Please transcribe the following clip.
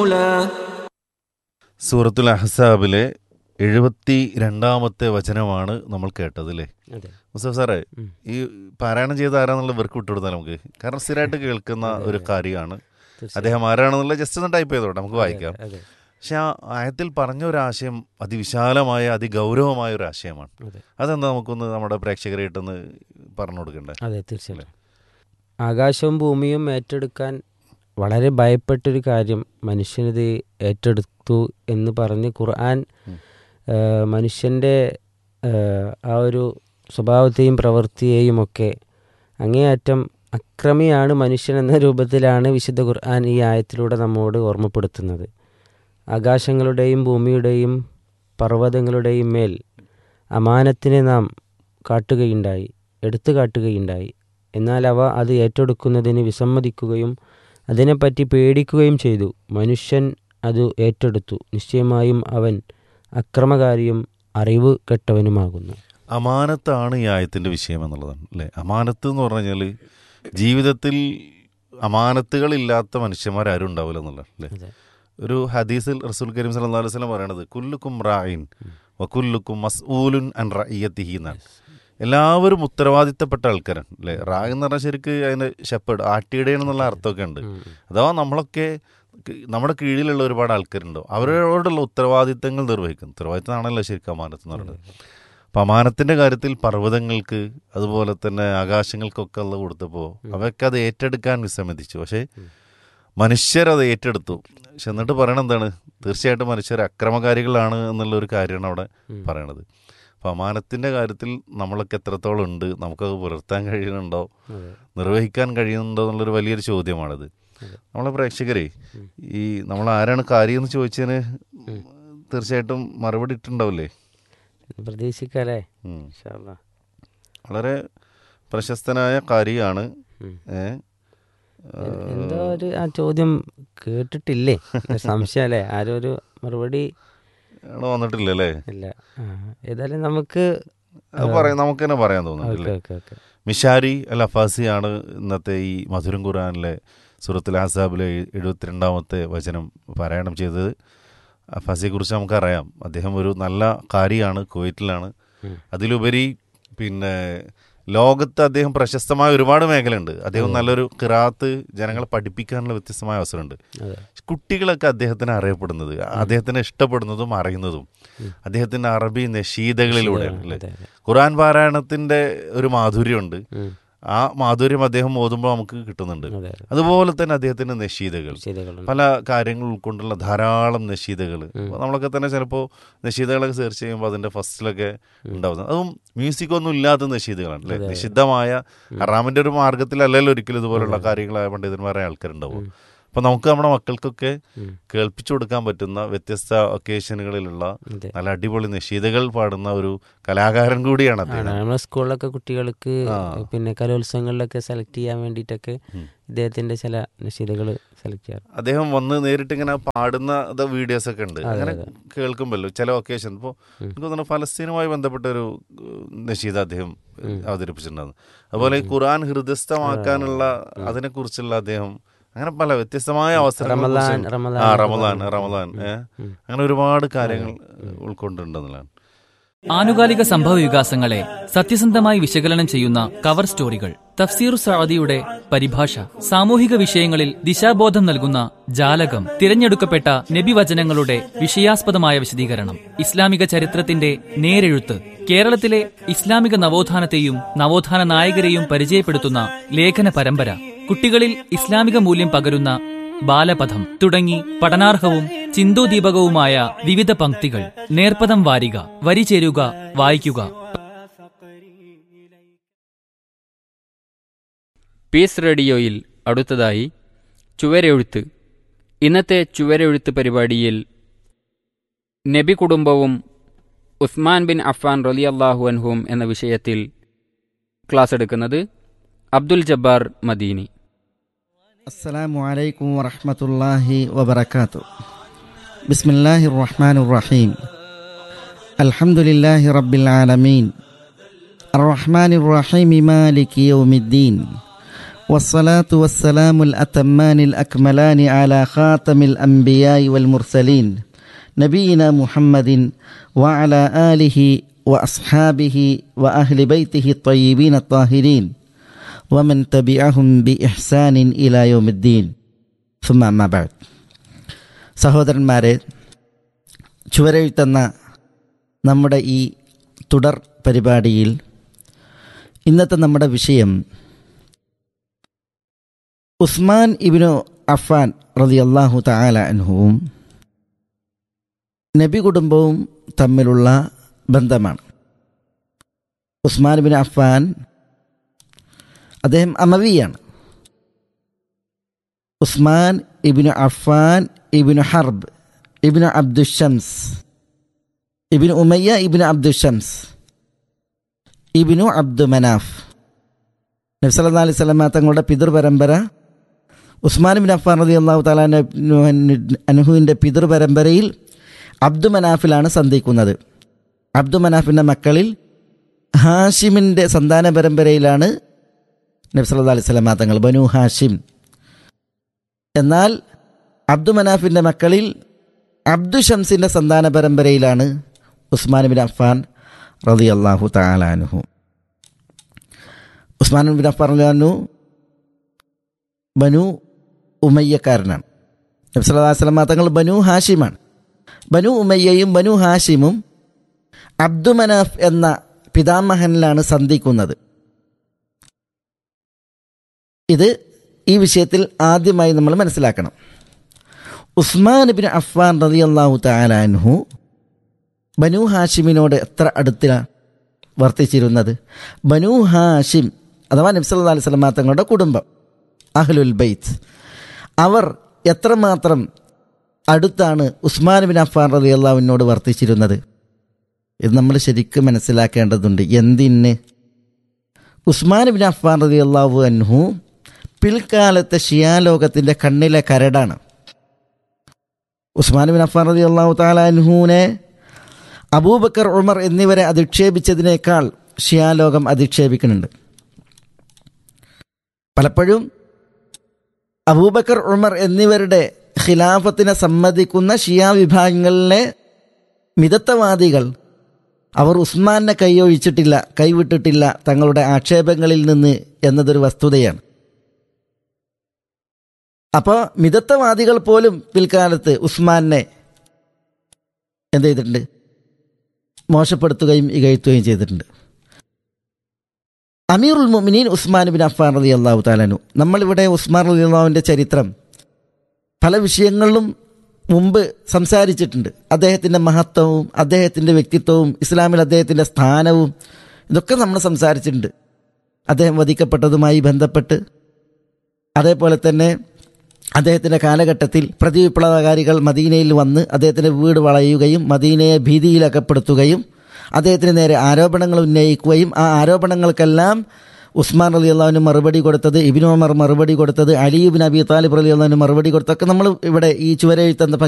رسولا സൂറത്തുൽ അഹ്സാബിലെ എഴുപത്തി രണ്ടാമത്തെ വചനമാണ് നമ്മൾ കേട്ടത് അല്ലേ അതെ മുസ്തഫ സാറേ ഉം. ഈ പാരായണം ചെയ്ത ആരാന്നുള്ള വെർക്ക് വിട്ടുകൊടുത്താൽ നമുക്ക് കാരണം സ്ഥിരമായിട്ട് കേൾക്കുന്ന ഒരു കാര്യമാണ് അദ്ദേഹം ആരാണെന്നുള്ള ജസ്റ്റ് ഒന്ന് ടൈപ്പ് ചെയ്തോട്ടെ നമുക്ക് വായിക്കാം അതെ പക്ഷെ ആ ആയത്തിൽ പറഞ്ഞ ഒരു ആശയം അതിവിശാലമായ അതിഗൗരവമായ ഒരു ആശയമാണ് അതെ അതെന്താ നമുക്കൊന്ന് നമ്മുടെ പ്രേക്ഷകരായിട്ടൊന്ന് പറഞ്ഞു കൊടുക്കണ്ടേ അതെ തീർച്ചയായിട്ടും ആകാശവും ഭൂമിയും ഏറ്റെടുക്കാൻ വളരെ ഭയപ്പെട്ടൊരു കാര്യം മനുഷ്യനിത് ഏറ്റെടുത്തു എന്ന് പറഞ്ഞ് ഖുർആൻ ഉം. ആ, മനുഷ്യൻ്റെ ആ, ആ ഒരു സ്വഭാവത്തെയും പ്രവൃത്തിയെയും ഒക്കെ അങ്ങേയറ്റം അക്രമിയാണ് മനുഷ്യൻ എന്ന രൂപത്തിലാണ് വിശുദ്ധ ഖുർആൻ ഈ ആയത്തിലൂടെ നമ്മോട് ഓർമ്മപ്പെടുത്തുന്നത് ആകാശങ്ങളുടെയും ഭൂമിയുടെയും പർവ്വതങ്ങളുടെയും മേൽ അമാനത്തിനെ നാം കാട്ടുകയുണ്ടായി എടുത്തു കാട്ടുകയുണ്ടായി എന്നാൽ അവ അത് ഏറ്റെടുക്കുന്നതിന് വിസമ്മതിക്കുകയും അതിനെപ്പറ്റി പേടിക്കുകയും ചെയ്തു മനുഷ്യൻ അത് ഏറ്റെടുത്തു നിശ്ചയമായും അവൻ അക്രമകാരിയും അറിവ് കെട്ടവനുമാകുന്നു അമാനത്താണ് ഈ ആയത്തിന്റെ വിഷയം എന്നുള്ളതാണ് അല്ലേ അമാനത്ത് എന്ന് പറഞ്ഞു കഴിഞ്ഞാൽ ജീവിതത്തിൽ അമാനത്തുകളില്ലാത്ത മനുഷ്യന്മാരാരും ഉണ്ടാവില്ല എന്നുള്ളതാണ് അല്ലേ അതെ ഒരു ഹദീസിൽ റസൂൽ കരീം സല്ലല്ലാഹു അലൈഹി വസല്ലം പറയണത് കുല്ലുക്കും റായിൻ വക്കുല്ലുക്കും മസ്ഊലുൻ അൻ റഇയത്തിഹി എന്നാണ് എല്ലാവരും ഉത്തരവാദിത്തപ്പെട്ട ആൾക്കാരാണ് അല്ലേ റായ് എന്ന് പറഞ്ഞാൽ ശരിക്ക് അതിന് ഷെപ്പേഡ് ആട്ടിയുടെ എന്നുള്ള അർത്ഥമൊക്കെ ഉണ്ട് ഉം. അഥവാ നമ്മളൊക്കെ ക- നമ്മുടെ കീഴിലുള്ള ഒരുപാട് ആൾക്കാരുണ്ടാവും അവരോടുള്ള ഉത്തരവാദിത്തങ്ങൾ നിർവഹിക്കും ഉത്തരവാദിത്തമാണല്ലോ ശരിക്കും അമാനത്ത് എന്ന് പറയുന്നത് അപ്പം അമാനത്തിൻ്റെ കാര്യത്തിൽ പർവ്വതങ്ങൾക്ക് അതുപോലെ തന്നെ ആകാശങ്ങൾക്കൊക്കെ ഉള്ള കൊടുത്തപ്പോൾ അവയൊക്കെ അത് ഏറ്റെടുക്കാൻ വിസമ്മതിച്ചു പക്ഷേ മനുഷ്യരത് ഏറ്റെടുത്തു പക്ഷെ എന്നിട്ട് പറയണത് എന്താണ് തീർച്ചയായിട്ടും മനുഷ്യർ അക്രമകാരികളാണ് എന്നുള്ള ഒരു കാര്യമാണ് അവിടെ ഉം. പറയണത് അപ്പം അമാനത്തിൻ്റെ കാര്യത്തിൽ നമ്മളൊക്കെ എത്രത്തോളം ഉണ്ട് നമുക്കത് പുലർത്താൻ കഴിയുന്നുണ്ടോ അതെ നിർവഹിക്കാൻ കഴിയുന്നുണ്ടോ എന്നുള്ളൊരു വലിയൊരു ചോദ്യമാണത് അതെ. നമ്മളെ പ്രേക്ഷകരെ ഉം. ഈ നമ്മൾ ആരാണ് കാര്യം എന്ന് ചോദിച്ചതിന് ഉം. തീർച്ചയായിട്ടും മറുപടി ഇട്ടുണ്ടാവില്ലേ പ്രതീക്ഷിക്കാല്ലേ ഉം. ഇൻഷാ അല്ലാ. വളരെ പ്രശസ്തനായ കാരിയാണ് ഉം. ഏ എ- എന്തോ ഒരു ആ ചോദ്യം കേട്ടിട്ടില്ലേ ഒരു സംശയമല്ലേ ആരും ഒരു മറുപടി ആണ് വന്നിട്ടില്ലല്ലേ ഇല്ല ആ, ഏതായാലും നമുക്ക് അത് പറയാം നമുക്ക് തന്നെ പറയാൻ ഓക്കെ തോന്നുന്നില്ലേ ഓക്കെ ഓക്കെ മിഷാരി അൽ അഫാസിയാണ് ഇന്നത്തെ ഈ മധുരം ഖുറാനിലെ സുറത്തുൽ അസാബിലെ എഴുപത്തിരണ്ടാമത്തെ വചനം പാരായണം ചെയ്തത് അഫാസിയെക്കുറിച്ച് നമുക്കറിയാം അദ്ദേഹം ഒരു നല്ല കാരിയാണ് കുവൈറ്റിലാണ് ഉം. അതിലുപരി പിന്നെ ലോകത്ത് അദ്ദേഹം പ്രശസ്തമായ ഒരുപാട് മേഖലയുണ്ട് അദ്ദേഹം നല്ലൊരു കിറാത്ത് ജനങ്ങളെ പഠിപ്പിക്കാനുള്ള വ്യത്യസ്തമായ അവസരമുണ്ട് അതെ കുട്ടികളൊക്കെ അദ്ദേഹത്തിന് അറിയപ്പെടുന്നത് അദ്ദേഹത്തിനെ ഇഷ്ടപ്പെടുന്നതും അറിയുന്നതും അദ്ദേഹത്തിന്റെ അറബി നഷീദകളിലൂടെയാണ് അല്ലേ അതെ അതെ ഖുറാൻ പാരായണത്തിന്റെ ഒരു മാധുര്യമുണ്ട് ഉം. ആ മാധുര്യം അദ്ദേഹം ഓതുമ്പോൾ നമുക്ക് കിട്ടുന്നുണ്ട് അതെ അതെ അതുപോലെ തന്നെ അദ്ദേഹത്തിന്റെ നഷീദകൾ ശരികളുണ്ട് പല കാര്യങ്ങൾ ഉൾക്കൊണ്ടുള്ള ധാരാളം നഷീദകൾ നമ്മളൊക്കെ തന്നെ ചിലപ്പോൾ നഷീദകളൊക്കെ സെർച്ച് ചെയ്യുമ്പോൾ അതിന്റെ ഫസ്റ്റിലൊക്കെ ഉണ്ടാവുന്നത് അതും മ്യൂസിക് ഒന്നും ഇല്ലാത്ത നഷീദകളാണ് അല്ലെ നിഷിദ്ധമായ ഹറാമിന്റെ ഒരു മാർഗത്തിലല്ലല്ലോ ഒരിക്കലും ഇതുപോലുള്ള കാര്യങ്ങളായ പണ്ഡിതന്മാരായ ആൾക്കാരുണ്ടാവും അപ്പൊ നമുക്ക് നമ്മുടെ മക്കൾക്കൊക്കെ ഉം. കേൾപ്പിച്ചു കൊടുക്കാൻ പറ്റുന്ന വ്യത്യസ്ത ഒക്കേഷനുകളിലുള്ള അതെ നല്ല അടിപൊളി നഷീദകൾ പാടുന്ന ഒരു കലാകാരൻ കൂടിയാണ് ആണ് അദ്ദേഹം നമ്മുടെ സ്കൂളിലൊക്കെ കുട്ടികൾക്ക് ആ. പിന്നെ കലോത്സവങ്ങളിലൊക്കെ സെലക്ട് ചെയ്യാൻ വേണ്ടിയിട്ടൊക്കെ ഉം. ഇദ്ദേഹത്തിന്റെ ചില നഷീദകൾ സെലക്ട് ചെയ്യാറ് അദ്ദേഹം വന്ന് നേരിട്ട് ഇങ്ങനെ പാടുന്ന വീഡിയോസ് ഒക്കെ ഉണ്ട് അതെ, അങ്ങനെ അതെ. കേൾക്കുമല്ലോ ചില ഒക്കേഷൻ ഇപ്പോൾ എനിക്ക് തോന്നുന്നു ഫലസ്തീനുമായി ബന്ധപ്പെട്ട ഒരു നഷീദ അദ്ദേഹം അവതരിപ്പിച്ചിട്ടുണ്ടായിരുന്നു അതുപോലെ ഈ ഖുർആൻ ഹൃദയസ്ഥമാക്കാനുള്ള അതിനെക്കുറിച്ചുള്ള അദ്ദേഹം അങ്ങനെ പല വ്യത്യസ്തമായ അവസരങ്ങളെ റമദാൻ കുറിച്ച് റമദാൻ ആ റമദാൻ റമദാൻ ഏ അങ്ങനെ ഒരുപാട് കാര്യങ്ങൾ ഉൾക്കൊണ്ടിട്ടുണ്ടെന്നുള്ളതാണ് ആനുകാലിക സംഭവ വികാസങ്ങളെ സത്യസന്ധമായി വിശകലനം ചെയ്യുന്ന കവർ സ്റ്റോറികൾ തഫ്സീർ സഅദിയുടെ പരിഭാഷ സാമൂഹിക വിഷയങ്ങളിൽ ദിശാബോധം നൽകുന്ന ജാലകം തിരഞ്ഞെടുക്കപ്പെട്ട നബിവചനങ്ങളുടെ വിഷയാസ്പദമായ വിശദീകരണം ഇസ്ലാമിക ചരിത്രത്തിന്റെ നേരെഴുത്ത് കേരളത്തിലെ ഇസ്ലാമിക നവോത്ഥാനത്തെയും നവോത്ഥാന നായകരെയും പരിചയപ്പെടുത്തുന്ന ലേഖന പരമ്പര കുട്ടികളിൽ ഇസ്ലാമിക മൂല്യം പകരുന്ന ബാലപഥം തുടങ്ങി പഠനാർഹവും ചിന്തോദീപകവുമായ വിവിധ പംക്തികൾ നേർപ്പദം വാരിക വരി ചേരുക വായിക്കുക പീസ് റേഡിയോയിൽ അടുത്തതായി ചുവരെഴുത്ത് ഇന്നത്തെ ചുവരെഴുത്ത് പരിപാടിയിൽ നബി കുടുംബവും ഉസ്മാൻ ബിൻ അഫ്ഫാൻ റലിയല്ലാഹു അൻഹും എന്ന വിഷയത്തിൽ ക്ലാസ് എടുക്കുന്നത് അബ്ദുൽ ജബ്ബാർ മദീനി السلام عليكم ورحمة الله وبركاته بسم الله الرحمن الرحيم الحمد لله رب العالمين الرحمن الرحيم مالك يوم الدين والصلاة والسلام الأتمان الأكملان على خاتم الأنبياء والمرسلين نبينا محمد وعلى آله وأصحابه وأهل بيته الطيبين الطاهرين ومن تبعهم بإحسان إلى يوم الدين ثم أما بعد സഹോദരന്മാരെ ചുവരെഴുത്തുന്ന നമ്മുടെ ഈ തുടർ പരിപാടിയിൽ ഇന്നത്തെ നമ്മുടെ വിഷയം ഉസ്മാൻ ഇബിനു അഫാൻ റതി അള്ളാഹു താല അനുഭവവും നബി കുടുംബവും തമ്മിലുള്ള ബന്ധമാണ് ഉസ്മാൻ ബിൻ അഫാൻ അദ്ദേഹം അമവിയാണ് ഉസ്മാൻ ഇബിനു അഫാൻ ഇബിനു ഹർബ് ഇബിനു അബ്ദുഷംസ് ഇബിനു ഉമയ്യ ഇബിനു അബ്ദുഷംസ് ഇബിനു അബ്ദു മനാഫ് നബ്സല്ലാ അലൈഹി സ്വലമ തങ്ങളുടെ പിതൃപരമ്പര ഉസ്മാൻ ബിൻ അഫാൻ റതി അള്ളാഹു താലാ അനുഹുവിൻ്റെ പിതൃപരമ്പരയിൽ അബ്ദു മനാഫിലാണ് സന്ധിക്കുന്നത് അബ്ദു മനാഫിൻ്റെ മക്കളിൽ ഹാഷിമിൻ്റെ സന്താന പരമ്പരയിലാണ് നബ്സല്ലാ അലൈഹി സ്വലമ തങ്ങൾ ബനു ഹാഷിം എന്നാൽ അബ്ദു മനാഫിൻ്റെ മക്കളിൽ അബ്ദു ഷംസിൻ്റെ സന്താന പരമ്പരയിലാണ് ഉസ്മാൻ ബിൻ അഫാൻ റതി അള്ളാഹു താലാനുഹു ഉസ്മാൻ ബിൻ അഫാൻ റലിയാനു ബനു ഉമയ്യക്കാരനാണ് നബ്സല്ലാസ്ലമ തങ്ങൾ ബനു ഹാഷിമാണ് ബനു ഉമയ്യയും ബനു ഹാഷിമും അബ്ദു മനാഫ് എന്ന പിതാമഹനിലാണ് സന്ധിക്കുന്നത് ഇത് ഈ വിഷയത്തിൽ ആദ്യമായി നമ്മൾ മനസ്സിലാക്കണം ഉസ്മാൻ ബിൻ അഫ്വാൻ റതി അള്ളാഹു താലാൻഹു ബനു ഹാഷിമിനോട് എത്ര അടുത്തിലാണ് വർത്തിച്ചിരുന്നത് ബനു ഹാഷിം അഥവാ നബ്സല്ലാ അലൈഹി സ്വലമാ തങ്ങളുടെ കുടുംബം അഹ്ലുൽ ബൈത്ത് അവർ എത്രമാത്രം അടുത്താണ് ഉസ്മാൻ ബിൻ അഫ്ഫാൻ റതി അള്ളാഹുവിനോട് വർത്തിച്ചിരുന്നത് ഇത് നമ്മൾ ശരിക്കും മനസ്സിലാക്കേണ്ടതുണ്ട് എന്തിന് ഉസ്മാൻ ബിൻ അഫ്ഫാൻ റതി അള്ളാഹു അൻഹു പിൽക്കാലത്തെ ഷിയാലോകത്തിൻ്റെ കണ്ണിലെ കരടാണ് ഉസ്മാൻ ബിൻ അഫ്ഫാൻ റതി അള്ളാഹു താലാൻഹുവിനെ അബൂബക്കർ ഉമർ എന്നിവരെ അധിക്ഷേപിച്ചതിനേക്കാൾ ഷിയാലോകം അധിക്ഷേപിക്കുന്നുണ്ട് പലപ്പോഴും അബൂബക്കർ ഉമർ എന്നിവരുടെ ഖിലാഫത്തിനെ സമ്മതിക്കുന്ന ഷിയ വിഭാഗങ്ങളിലെ മിതത്വവാദികൾ അവർ ഉസ്മാനെ കൈയൊഴിച്ചിട്ടില്ല കൈവിട്ടിട്ടില്ല തങ്ങളുടെ ആക്ഷേപങ്ങളിൽ നിന്ന് എന്നതൊരു വസ്തുതയാണ് അപ്പോൾ മിതത്വവാദികൾ പോലും പിൽക്കാലത്ത് ഉസ്മാനെ എന്ത് ചെയ്തിട്ടുണ്ട് മോശപ്പെടുത്തുകയും ഇകഴ്ത്തുകയും ചെയ്തിട്ടുണ്ട് അമീറുൽ മുമിനീൻ ഉസ്മാൻ ബിൻ അഫ്ഫാൻ റതി അള്ളാഹു താലാനു നമ്മളിവിടെ ഉസ്മാൻ റതി അള്ളാഹുവിൻ്റെ ചരിത്രം പല വിഷയങ്ങളിലും മുമ്പ് സംസാരിച്ചിട്ടുണ്ട് അദ്ദേഹത്തിൻ്റെ മഹത്വവും അദ്ദേഹത്തിൻ്റെ വ്യക്തിത്വവും ഇസ്ലാമിൽ അദ്ദേഹത്തിൻ്റെ സ്ഥാനവും ഇതൊക്കെ നമ്മൾ സംസാരിച്ചിട്ടുണ്ട് അദ്ദേഹം വധിക്കപ്പെട്ടതുമായി ബന്ധപ്പെട്ട് അതേപോലെ തന്നെ അദ്ദേഹത്തിൻ്റെ കാലഘട്ടത്തിൽ പ്രതിവിപ്ലവകാരികൾ മദീനയിൽ വന്ന് അദ്ദേഹത്തിൻ്റെ വീട് വളയുകയും മദീനയെ ഭീതിയിലകപ്പെടുത്തുകയും അദ്ദേഹത്തിന് നേരെ ആരോപണങ്ങൾ ഉന്നയിക്കുകയും ആ ആരോപണങ്ങൾക്കെല്ലാം ഉസ്മാൻ അലി അള്ളാഹുവിന് മറുപടി കൊടുത്തത് ഇബിൻ ഉമർ മറുപടി കൊടുത്തത് അലിയുബിൻ അബി താലിബ് അലി അള്ളാഹുവിന് മറുപടി കൊടുത്തൊക്കെ നമ്മൾ ഇവിടെ ഈ ചുവരെഴുത്തെന്ന